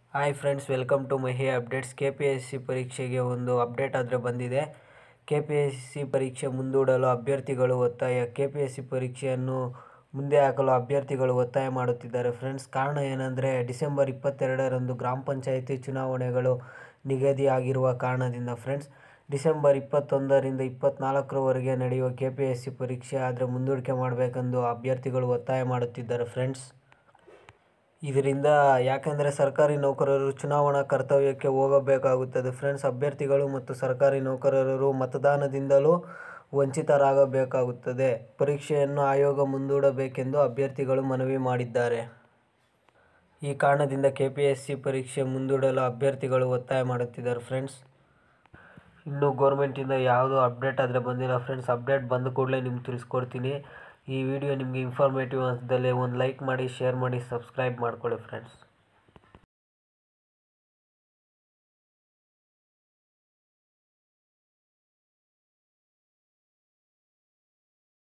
hi friends welcome to Mahi updates K P S C ಪರೀಕ್ಷೆಗೆ ಒಂದು update ಆದರೆ ಬಂದಿದೆ ಕೆ ಪಿ ಎಸ್ ಸಿ ಪರೀಕ್ಷೆ ಮುಂದೂಡಲು ಅಭ್ಯರ್ಥಿಗಳು ಒತ್ತಾಯ ಕೆ ಪಿ ಎಸ್ ಸಿ ಪರೀಕ್ಷೆಯನ್ನು ಮುಂದೆ ಹಾಕಲು ಅಭ್ಯರ್ಥಿಗಳು ಒತ್ತಾಯ ಮಾಡುತ್ತಿದ್ದಾರೆ ಫ್ರೆಂಡ್ಸ್ ಕಾರಣ ಏನಂದರೆ ಡಿಸೆಂಬರ್ ಇಪ್ಪತ್ತೆರಡರಂದು ಗ್ರಾಮ ಪಂಚಾಯಿತಿ ಚುನಾವಣೆಗಳು ನಿಗದಿಯಾಗಿರುವ ಕಾರಣದಿಂದ ಫ್ರೆಂಡ್ಸ್ ಡಿಸೆಂಬರ್ ಇಪ್ಪತ್ತೊಂದರಿಂದ ಇಪ್ಪತ್ತ್ನಾಲ್ಕರವರೆಗೆ ನಡೆಯುವ ಕೆ ಪಿ ಎಸ್ ಸಿ ಪರೀಕ್ಷೆ ಆದರೆ ಮುಂದೂಡಿಕೆ ಮಾಡಬೇಕೆಂದು ಅಭ್ಯರ್ಥಿಗಳು ಒತ್ತಾಯ ಮಾಡುತ್ತಿದ್ದಾರೆ ಫ್ರೆಂಡ್ಸ್ ಇದರಿಂದ ಯಾಕೆಂದರೆ ಸರ್ಕಾರಿ ನೌಕರರು ಚುನಾವಣಾ ಕರ್ತವ್ಯಕ್ಕೆ ಹೋಗಬೇಕಾಗುತ್ತದೆ ಫ್ರೆಂಡ್ಸ್ ಅಭ್ಯರ್ಥಿಗಳು ಮತ್ತು ಸರ್ಕಾರಿ ನೌಕರರು ಮತದಾನದಿಂದಲೂ ವಂಚಿತರಾಗಬೇಕಾಗುತ್ತದೆ ಪರೀಕ್ಷೆಯನ್ನು ಆಯೋಗ ಮುಂದೂಡಬೇಕೆಂದು ಅಭ್ಯರ್ಥಿಗಳು ಮನವಿ ಮಾಡಿದ್ದಾರೆ ಈ ಕಾರಣದಿಂದ ಕೆ ಪಿ ಎಸ್ ಸಿ ಪರೀಕ್ಷೆ ಮುಂದೂಡಲು ಅಭ್ಯರ್ಥಿಗಳು ಒತ್ತಾಯ ಮಾಡುತ್ತಿದ್ದಾರೆ ಫ್ರೆಂಡ್ಸ್ ಇನ್ನೂ ಗೌರ್ಮೆಂಟಿಂದ ಯಾವುದೂ ಅಪ್ಡೇಟ್ ಆದರೆ ಬಂದಿಲ್ಲ ಫ್ರೆಂಡ್ಸ್ ಅಪ್ಡೇಟ್ ಬಂದ ಕೂಡಲೇ ನಿಮ್ಗೆ ತಿಳಿಸ್ಕೊಡ್ತೀನಿ ಈ ವಿಡಿಯೋ ನಿಮಗೆ ಇನ್ಫಾರ್ಮೇಟಿವ್ ಅನಿಸಿದಲ್ಲಿ ಒಂದು ಲೈಕ್ ಮಾಡಿ ಶೇರ್ ಮಾಡಿ ಸಬ್ಸ್ಕ್ರೈಬ್ ಮಾಡ್ಕೊಳ್ಳಿ ಫ್ರೆಂಡ್ಸ್